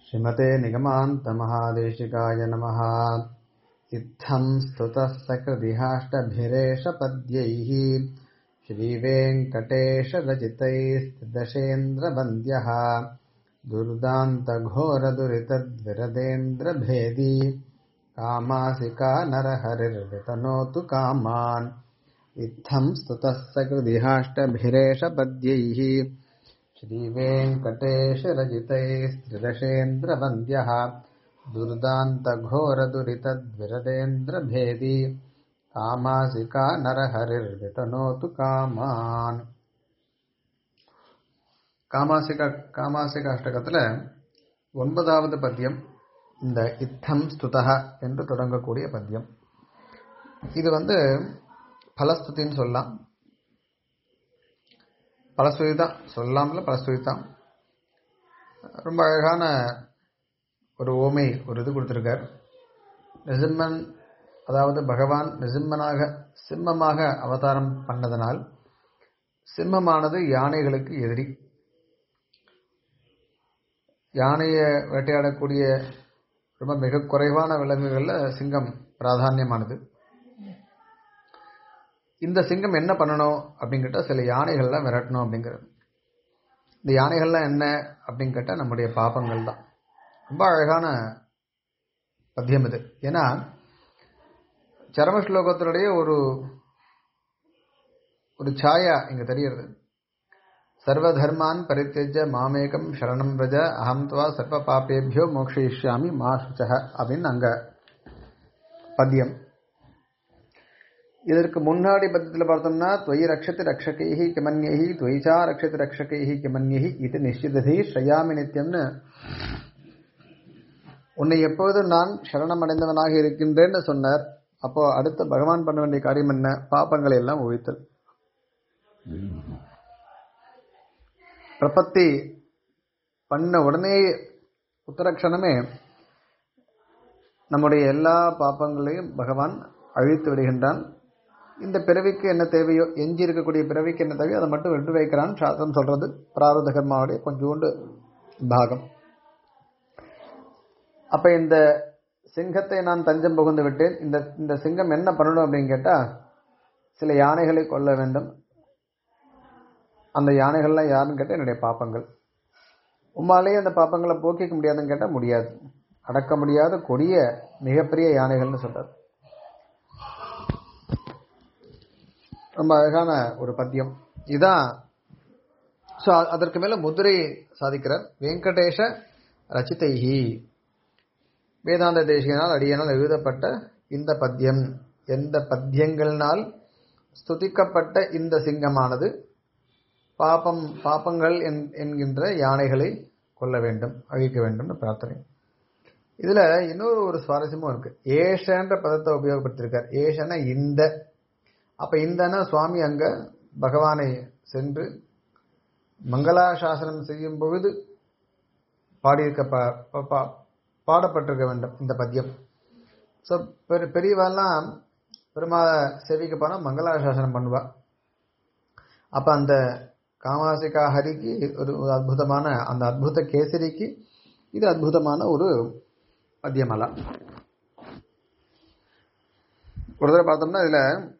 श्रीमते निगमान्तमहादेशिकाय नमः इत्थम् स्तुतः सकृदिहाष्टभिरेशपद्यैः श्रीवेङ्कटेशरचितैस्त्रिदशेन्द्रवन्द्यः दुर्दान्तघोरदुरितद्विरदेन्द्रभेदी कामासिका नरहरिर्वितनोतु कामान् इत्थम् स्तुतः सकृदिहाष्टभिरेशपद्यैः श्रीवेङ्कटेशरचितैस्त्रिदशेन्द्रवन्द्यः दुर्दान्तघोरदुरितद्विरदेन्द्रभेदी காமாசிகா நரஹரிர்விதனோது காமான் காமாசிகா காமாசிக அஷ்டகத்துல ஒன்பதாவது பத்தியம் இந்த இத்தம் ஸ்துதக என்று தொடங்கக்கூடிய பத்தியம் இது வந்து பலஸ்துதின்னு சொல்லலாம் பலஸ்துதி தான் சொல்லாமல பலஸ்துதி தான் ரொம்ப அழகான ஒரு ஓமை ஒரு இது கொடுத்துருக்கார் நிசிம்மன் அதாவது பகவான் நிசிம்மனாக சிம்மமாக அவதாரம் பண்ணதனால் சிம்மமானது யானைகளுக்கு எதிரி யானையை வேட்டையாடக்கூடிய ரொம்ப மிக குறைவான விலங்குகளில் சிங்கம் பிராதானியமானது இந்த சிங்கம் என்ன பண்ணணும் அப்படின்னு கேட்டால் சில யானைகள்லாம் விரட்டணும் அப்படிங்கிறது இந்த யானைகள்லாம் என்ன அப்படின்னு கேட்டால் நம்முடைய பாப்பங்கள் தான் ரொம்ப அழகான பத்தியம் இது ஏன்னா சரம ஸ்லோகத்தினுடைய ஒரு ஒரு சாயா இங்க தெரிகிறது சர்வ தர்மான் பரித்தேஜ மாமேகம் சரணம் பிரஜ அகம் துவா சர்வ பாப்பேபியோ மோக்ஷயிஷ்யாமி மா சுச்சக அப்படின்னு அங்க பத்தியம் இதற்கு முன்னாடி பத்தியத்தில் பார்த்தோம்னா துவயி ரக்ஷத்து ரக்ஷகைஹி கிமன்யஹி துவைச்சா ரக்ஷத்து ரக்ஷகைஹி கிமன்யஹி இது நிಶ್ಚಿததி ஸ்ரயாமி நித்தியம்னு உன்னை எப்போதும் நான் சரணம் அடைந்தவனாக இருக்கின்றேன்னு சொன்னார் அப்போ அடுத்த பகவான் பண்ண வேண்டிய காரியம் என்ன பாப்பங்களை எல்லாம் ஒழித்தல் பிரபத்தி பண்ண உடனே உத்தரக்ஷணமே நம்முடைய எல்லா பாப்பங்களையும் பகவான் அழித்து விடுகின்றான் இந்த பிறவிக்கு என்ன தேவையோ எஞ்சி இருக்கக்கூடிய பிறவிக்கு என்ன தேவையோ அதை மட்டும் விட்டு வைக்கிறான் சாஸ்திரம் சொல்றது பிராரத கர்மாவுடைய கொஞ்சோண்டு பாகம் அப்ப இந்த சிங்கத்தை நான் தஞ்சம் புகுந்து விட்டேன் இந்த இந்த சிங்கம் என்ன பண்ணணும் அப்படின்னு கேட்டா சில யானைகளை கொல்ல வேண்டும் அந்த யானைகள்லாம் யாருன்னு கேட்டால் என்னுடைய பாப்பங்கள் உம்மாலேயே அந்த பாப்பங்களை போக்கிக்க முடியாதுன்னு கேட்டால் முடியாது அடக்க முடியாத கொடிய மிகப்பெரிய யானைகள்னு சொல்றார் ரொம்ப அழகான ஒரு பத்தியம் இதான் ஸோ அதற்கு மேல முதிரை சாதிக்கிறார் வெங்கடேஷ ரச்சிதைஹி வேதாந்த தேசிகனால் அடியனால் எழுதப்பட்ட இந்த பத்தியம் எந்த பத்தியங்கள்னால் ஸ்துதிக்கப்பட்ட இந்த சிங்கமானது பாப்பம் பாப்பங்கள் என்கின்ற யானைகளை கொல்ல வேண்டும் அழிக்க வேண்டும் பிரார்த்தனை இதுல இன்னொரு ஒரு சுவாரஸ்யமும் இருக்கு ஏஷன்ற பதத்தை உபயோகப்படுத்திருக்கார் ஏஷன இந்த அப்ப இந்தன சுவாமி அங்க பகவானை சென்று மங்களாசாசனம் செய்யும் பொழுது பாடியிருக்க பாடப்பட்டிருக்க வேண்டும் இந்த பத்தியம் ஸோ பெரிய பெரியவாலாம் பெருமாளை சேவிக்க போனால் மங்களாசாசனம் பண்ணுவா அப்போ அந்த காமாசிகா ஹரிக்கு ஒரு அற்புதமான அந்த அற்புத கேசரிக்கு இது அற்புதமான ஒரு பத்தியமலா ஒரு தடவை பார்த்தோம்னா இதில்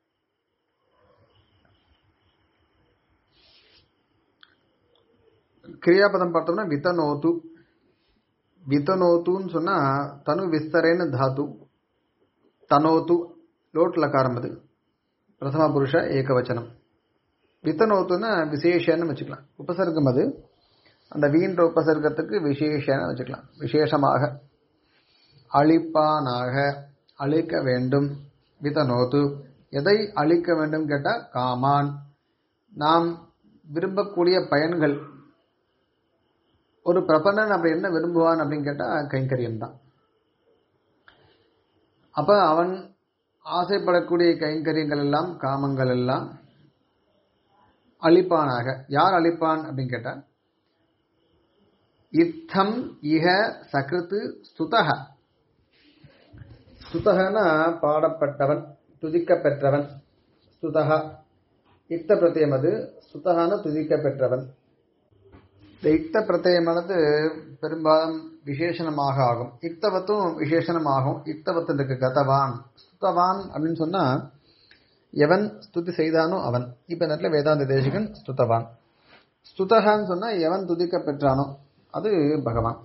கிரியாபதம் பார்த்தோம்னா வித்தனோத்து வித்தனோத்துன்னு சொன்னா தனு விஸ்தரேன்னு தாத்து தனோத்து லோட் லக்காரம் அது பிரதம புருஷ ஏகவச்சனம் வித்தனோத்துன்னா விசேஷன்னு வச்சுக்கலாம் உபசர்க்கம் அது அந்த வீண்ட உபசர்க்கத்துக்கு விசேஷன்னு வச்சுக்கலாம் விசேஷமாக அழிப்பானாக அழிக்க வேண்டும் வித்தனோத்து எதை அழிக்க வேண்டும் கேட்டால் காமான் நாம் விரும்பக்கூடிய பயன்கள் ஒரு பிரபன்னன் அப்படி என்ன விரும்புவான் அப்படின்னு கேட்டா கைங்கரியம் தான் அப்ப அவன் ஆசைப்படக்கூடிய கைங்கரியங்கள் எல்லாம் காமங்கள் எல்லாம் அழிப்பானாக யார் அழிப்பான் அப்படின்னு கேட்டா இத்தம் இக சகிருத்து ஸ்துதக ஸ்துதகனா பாடப்பட்டவன் துதிக்க பெற்றவன் ஸ்துதகா இத்த பிரத்தியம் அது ஸ்துதகான துதிக்க பெற்றவன் இந்த இக்த பிரत्यயமானது பெரும்பாலும் விசேஷணமாக ஆகும் இக்தவத்தும் விசேஷணமாகும் இக்தவத்திற்கு கதவான் ஸ்துதவான் அப்படின்னு சொன்னா எவன் ஸ்துதி செய்தானோ அவன் இப்ப இந்த இடத்துல வேதாந்த தேசிகன் ஸ்துதவான் ஸ்துதகான்னு சொன்னா எவன் துதிக்க பெற்றானோ அது பகவான்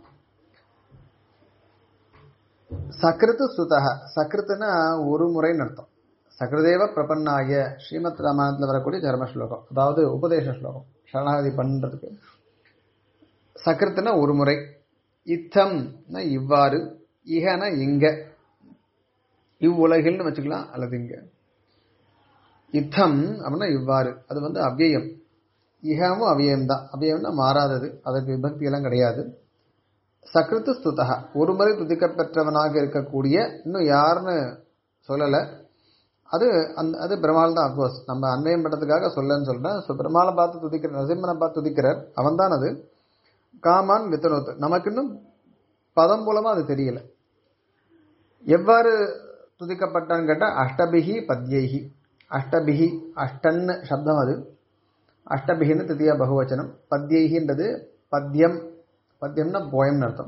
சக்ருத்து ஸ்துதக சக்ருத்துனா ஒரு முறைன்னு அர்த்தம் சக்ருதேவ பிரபன்னாய ஸ்ரீமத் ராமாயணத்தில் வரக்கூடிய தர்ம ஸ்லோகம் அதாவது உபதேச ஸ்லோகம் சரணாகதி பண்றதுக்கு சக்ருத்துனா ஒரு முறை இத்தம்னா இவ்வாறு இகனா இங்க இவ்வுலகில்னு வச்சுக்கலாம் அல்லது இங்க இத்தம் அப்படின்னா இவ்வாறு அது வந்து அவ்வியம் இகமும் அவ்வியம் தான் அவ்வியம்னா மாறாதது அதற்கு விபக்தி எல்லாம் கிடையாது சக்ருத்து ஸ்துதா ஒரு முறை துதிக்க பெற்றவனாக இருக்கக்கூடிய இன்னும் யாருன்னு சொல்லலை அது அந்த அது பெருமாள் தான் அப்கோர்ஸ் நம்ம அன்வயம் பண்றதுக்காக சொல்லன்னு சொல்றேன் ஸோ பெருமாளை பார்த்து துதிக்கிற நரசிம்மனை பார்த்து துதிக்கிறார் அவன் தான் அது காமான் வித்தனோத்து நமக்கு இன்னும் பதம் மூலமா அது தெரியல எவ்வாறு துதிக்கப்பட்டான்னு கேட்டால் அஷ்டபிகி பத்யைகி அஷ்டபிகி அஷ்டன்னு சப்தம் அது அஷ்டபிகின்னு தித்தியா பகுவச்சனம் பத்யைகின்றது பத்யம் பத்யம்னா போயம்னு அர்த்தம்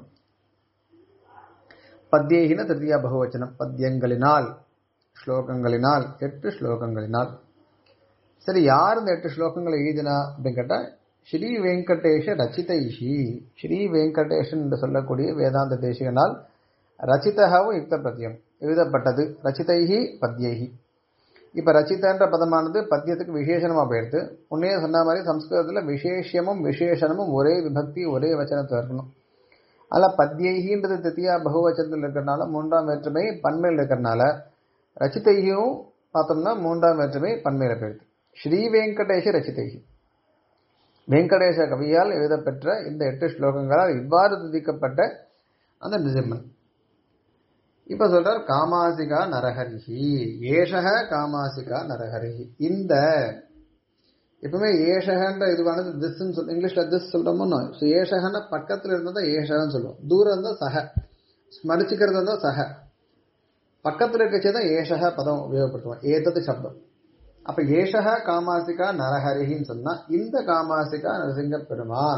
பத்யைகின திருத்தியா பகுவச்சனம் பத்யங்களினால் ஸ்லோகங்களினால் எட்டு ஸ்லோகங்களினால் சரி யார் இந்த எட்டு ஸ்லோகங்களை எழுதினா அப்படின்னு கேட்டால் ஸ்ரீ வெங்கடேஷ ரச்சிதைஷி ஸ்ரீ வெங்கடேஷன் என்று சொல்லக்கூடிய வேதாந்த தேசிகனால் ரச்சிதகவும் யுக்த பிரத்தியம் எழுதப்பட்டது ரச்சிதைஹி பத்யைஹி இப்போ ரச்சிதன்ற பதமானது பத்தியத்துக்கு விசேஷனமாக போயிடுது உன்னையே சொன்ன மாதிரி சம்ஸ்கிருதத்தில் விசேஷமும் விசேஷனமும் ஒரே விபக்தி ஒரே வச்சனத்தில் இருக்கணும் அதில் பத்யைகின்றது தித்தியா பகுவச்சனத்தில் இருக்கிறனால மூன்றாம் வேற்றுமை பன்மையில் இருக்கிறனால ரச்சிதையும் பார்த்தோம்னா மூன்றாம் வேற்றுமை பன்மையில் போயிடுது ஸ்ரீ வெங்கடேஷ ரச்சிதைகி வெங்கடேச கவியால் எழுதப்பெற்ற இந்த எட்டு ஸ்லோகங்களால் இவ்வாறு துதிக்கப்பட்ட அந்த நிசிம்மன் இப்ப சொல்றார் காமாசிகா நரஹரிஹி ஏஷக காமாசிகா நரஹரிஹி இந்த எப்பவுமே ஏஷகன்ற இதுவானது திஸ்ன்னு சொல் இங்கிலீஷ்ல திஸ் சொல்றோமோ ஸோ ஏஷகன்னா பக்கத்துல இருந்தா ஏஷகன்னு சொல்லுவோம் தூரம் இருந்தா சக ஸ்மரிச்சுக்கிறது இருந்தா சக பக்கத்துல இருக்கச்சே தான் ஏஷக பதம் உபயோகப்படுத்துவோம் ஏதது சப்தம் அப்ப ஏஷக காமாசிகா நரஹரின்னு சொன்னா இந்த காமாசிகா நரசிங்க பெருமான்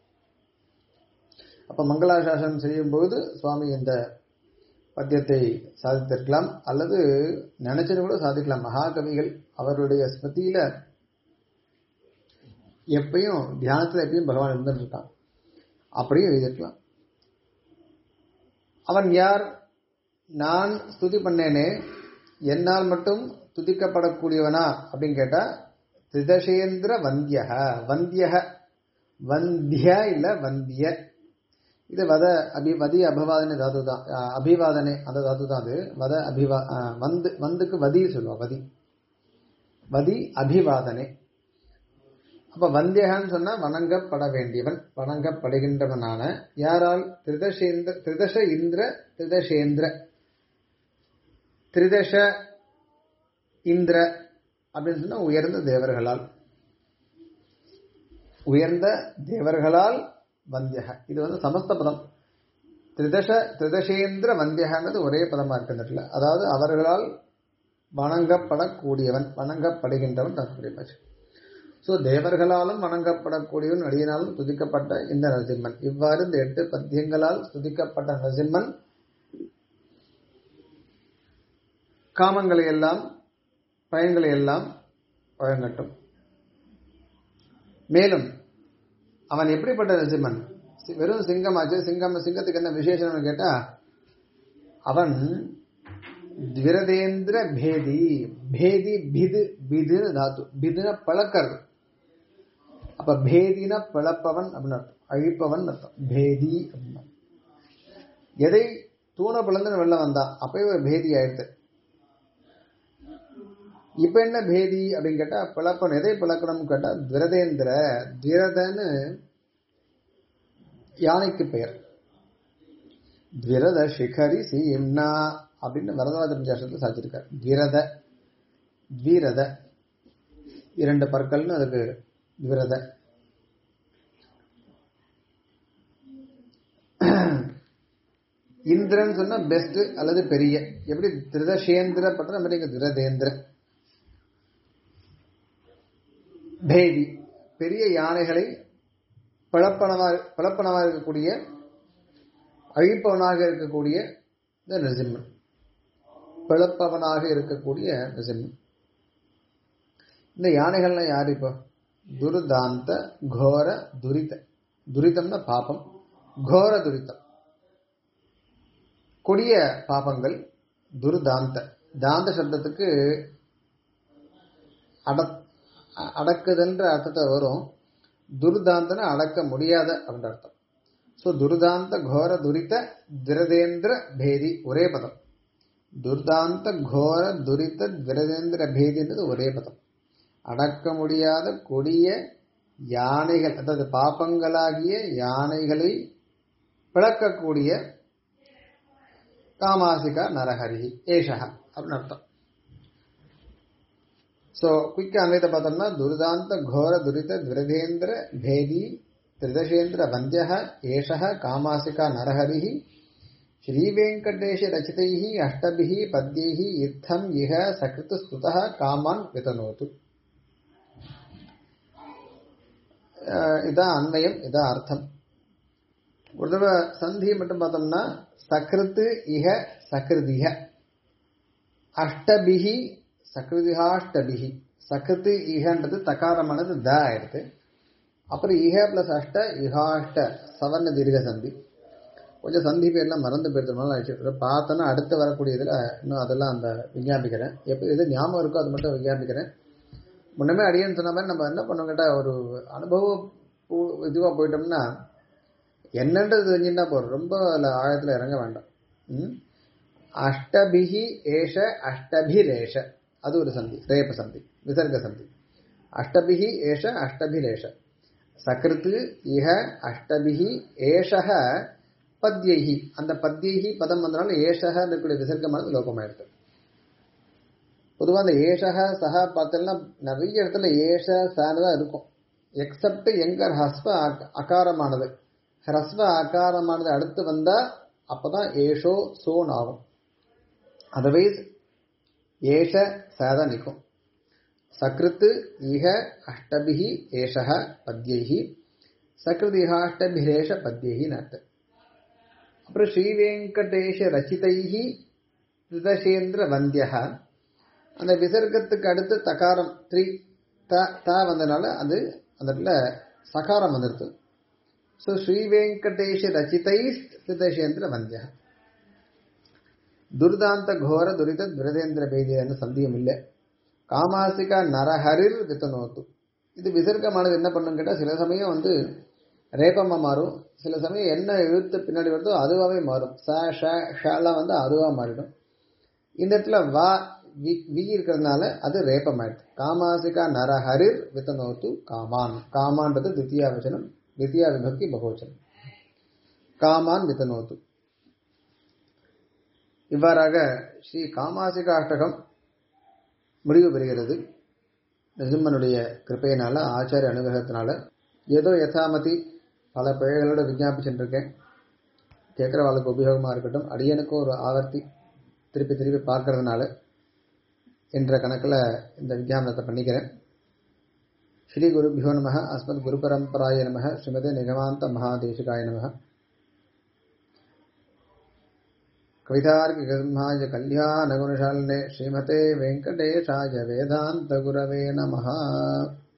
அப்ப மங்களாசாசனம் செய்யும்போது சுவாமி இந்த பத்தியத்தை சாதித்திருக்கலாம் அல்லது நினைச்சது கூட சாதிக்கலாம் மகாகவிகள் அவருடைய ஸ்மிருதியில எப்பயும் தியானத்துல எப்பயும் பகவான் இருந்துட்டு இருக்கான் அப்படியும் எழுதியிருக்கலாம் அவன் யார் நான் ஸ்துதி பண்ணேனே என்னால் மட்டும் துதிக்கப்படக்கூடியவனா அப்படின்னு கேட்டா திரிதசேந்திர வந்தியக வந்தியக வந்திய இல்ல வந்திய இது வத அபி வதி அபவாதனை தாது தான் அபிவாதனை அந்த தாது தான் அது வத அபிவா வந்து வந்துக்கு வதி சொல்லுவோம் வதி வதி அபிவாதனை அப்ப வந்தியகன்னு சொன்னா வணங்கப்பட வேண்டியவன் வணங்கப்படுகின்றவனான யாரால் திரிதசேந்திர திரிதச இந்திர திரிதசேந்திர திரிதச இந்திர அப்படின்னு சொன்னா உயர்ந்த தேவர்களால் உயர்ந்த தேவர்களால் வந்தியக இது வந்து சமஸ்த பதம் திரிதச திரிதசேந்திர வந்தியகங்கிறது ஒரே பதமா இருக்கு இந்த இடத்துல அதாவது அவர்களால் வணங்கப்படக்கூடியவன் வணங்கப்படுகின்றவன் தாற்பயமாச்சு ஸோ தேவர்களாலும் வணங்கப்படக்கூடியவன் அடியினாலும் துதிக்கப்பட்ட இந்த நரசிம்மன் இவ்வாறு இந்த எட்டு பத்தியங்களால் துதிக்கப்பட்ட நரசிம்மன் காமங்களை எல்லாம் பயன்களை எல்லாம் வழங்கட்டும் மேலும் அவன் எப்படிப்பட்ட நரசிம்மன் வெறும் சிங்கமாச்சு சிங்கம் சிங்கத்துக்கு என்ன விசேஷம்னு கேட்டா அவன் விரதேந்திர பேதி பேதி பிது பிதுன்னு தாத்து பிதுன பழக்கிறது அப்ப பேதினா பிளப்பவன் அப்படின்னு அர்த்தம் அழிப்பவன் அர்த்தம் பேதி அப்படின்னா எதை தூண பிளந்து வெளில வந்தான் அப்பவே ஒரு பேதி ஆயிடுது இப்ப என்ன பேதி அப்படின்னு கேட்டா பிளப்பன் எதை பிளக்கணும்னு கேட்டா விரதேந்திர விரதன்னு யானைக்கு பெயர் விரத சிகரி சீம்னா அப்படின்னு வரதராஜ பஞ்சாசத்தில் சாதிச்சிருக்கார் விரத வீரத இரண்டு பற்கள்னு அதுக்கு விரத இந்திரன் சொன்னா பெஸ்ட் அல்லது பெரிய எப்படி திருதசேந்திர பட்ட மாதிரி இங்க திருதேந்திர பேதி பெரிய யானைகளை பிளப்பனமாக பிளப்பனமாக இருக்கக்கூடிய அழிப்பவனாக இருக்கக்கூடிய இந்த நிருசிம்மன் பிளப்பவனாக இருக்கக்கூடிய நிருசிம்மன் இந்த யானைகள்லாம் யார் இப்போ துர்தாந்த கோர துரித துரிதம்னா பாபம் கோர துரிதம் கொடிய பாபங்கள் துர்தாந்த தாந்த சப்தத்துக்கு அட அடக்குதல்ன்ற அர்த்தத்தை வரும் துர்தாந்தன அடக்க முடியாத அப்படின்ற அர்த்தம் ஸோ துர்தாந்த கோர துரித விரதேந்திர பேதி ஒரே பதம் துர்தாந்த கோர துரித விரதேந்திர பேதின்றது ஒரே பதம் அடக்க முடியாத கொடிய யானைகள் அதாவது பாப்பங்களாகிய யானைகளை பிளக்கக்கூடிய காமாசிகா நரஹரி ஏஷா அப்படின்னு அர்த்தம் ஸோ குயிக்க அன்வைத்த பார்த்தோம்னா துர்தாந்த கோர துரித விரதேந்திர பேதி திரிதசேந்திர வந்திய ஏஷ காமாசிகா நரஹரி ஸ்ரீவேங்கடேஷ ரச்சிதை அஷ்டபி பத்யை இத்தம் இஹ சகிருத் ஸ்துத காமான் விதனோத்து இதான் அன்வயம் இதான் அர்த்தம் ஒரு தடவை சந்தி மட்டும் பார்த்தோம்னா சக்ருத்து இஹ சக்ருதிக அஷ்டபிகி சக்ருதிஹாஷ்டபிகி சக்ருத்து இஹன்றது தகாரமானது த ஆயிடுது அப்புறம் இஹ பிளஸ் அஷ்ட இஹாஷ்ட சவர்ண தீர்க்க சந்தி கொஞ்சம் சந்தி பேர்லாம் மறந்து போயிருந்தனால ஆயிடுச்சு பார்த்தோன்னா அடுத்து வரக்கூடிய இதில் இன்னும் அதெல்லாம் அந்த விஞ்ஞாபிக்கிறேன் எப்போ எது ஞாபகம் இருக்கோ அது மட்டும் விஞ்ஞாபிக்கிறேன் முன்னமே அடியன்னு சொன்ன மாதிரி நம்ம என்ன பண்ணோம் கேட்டால் ஒரு அனுபவ இதுவாக போயிட்டோம்னா என்னன்றது தெரிஞ்சுன்னா போதும் ரொம்ப அதில் ஆழத்தில் இறங்க வேண்டாம் ம் அஷ்டபிஹி ஏஷ அஷ்டபிரேஷ அது ஒரு சந்தி ரேப சந்தி விசர்க சந்தி அஷ்டபிஹி ஏஷ அஷ்டபிரேஷ சகிருத்து இஹ அஷ்டபிஹி ஏஷக பத்யைஹி அந்த பத்யைஹி பதம் வந்தனால ஏஷக இருக்கக்கூடிய விசர்க்கமானது லோகமாயிடுது பொதுவாக அந்த ஏஷக சக பார்த்தோம்னா நிறைய இடத்துல ஏஷ சான்னு தான் இருக்கும் எக்ஸப்ட் எங்க ஹஸ்வ அகாரமானது ஹ்ரஸ்வ அகாரமானது அடுத்து வந்தா அப்பதான் ஏஷோ சோன் ஆகும் அதர்வைஸ் ஏஷ சாதான் நிற்கும் சக்ருத்து இஹ அஷ்டபிஹி ஏஷக பத்யைஹி சக்ருத் இஹ அஷ்டபிரேஷ பத்யைஹின்னு அர்த்தம் அப்புறம் ஸ்ரீவேங்கடேஷ ரச்சிதைஹி திருதசேந்திர வந்தியக அந்த விசர்க்கத்துக்கு அடுத்து தகாரம் த்ரீ த த வந்தனால அது அந்த இடத்துல சகாரம் வந்துடுது ஸோ ஸ்ரீவேங்கடேஷ ரச்சிதை ஸ்திதேஷேந்திர வந்திய துர்தாந்த கோர துரித துரதேந்திர பேதியான சந்தியம் இல்லை காமாசிகா நரஹரிர் வித்தனோத்து இது விசர்க்கமானது என்ன பண்ணும் கேட்டால் சில சமயம் வந்து ரேப்பமாக மாறும் சில சமயம் என்ன எழுத்து பின்னாடி வருதோ அதுவாகவே மாறும் ச ஷ ஷலாம் வந்து அதுவாக மாறிடும் இந்த இடத்துல வா வி வி இருக்கிறதுனால அது ரேப்பமாயிடுது காமாசிகா நரஹரிர் வித்தனோத்து காமான் காமான்றது தித்தியா வச்சனம் தித்தியா விபக்தி பகவச்சனம் காமான் வித்தனோத்து இவ்வாறாக ஸ்ரீ காமாசிகா அஷ்டகம் முடிவு பெறுகிறது நிரும்மனுடைய கிருப்பையினால ஆச்சாரிய அனுகிரகத்தினால ஏதோ யதாமதி பல பிழைகளோட விஞ்ஞாபிச்சுருக்கேன் கேட்குறவாளுக்கு உபயோகமாக இருக்கட்டும் அடியனுக்கும் ஒரு ஆவர்த்தி திருப்பி திருப்பி பார்க்கறதுனால என்ற கணக்கில் இந்த விஞ்ஞாபனத்தை பண்ணிக்கிறேன் ஸ்ரீ குருபியோ நம அஸ்மத் குரு பரம்பராய நம ஸ்ரீமதே நிகமாந்த மகாதேசிகாய நம कवितार्किकसिंहाय कल्याणगुणशालिने श्रीमते वेङ्कटेशाय वेदान्तगुरवे नमः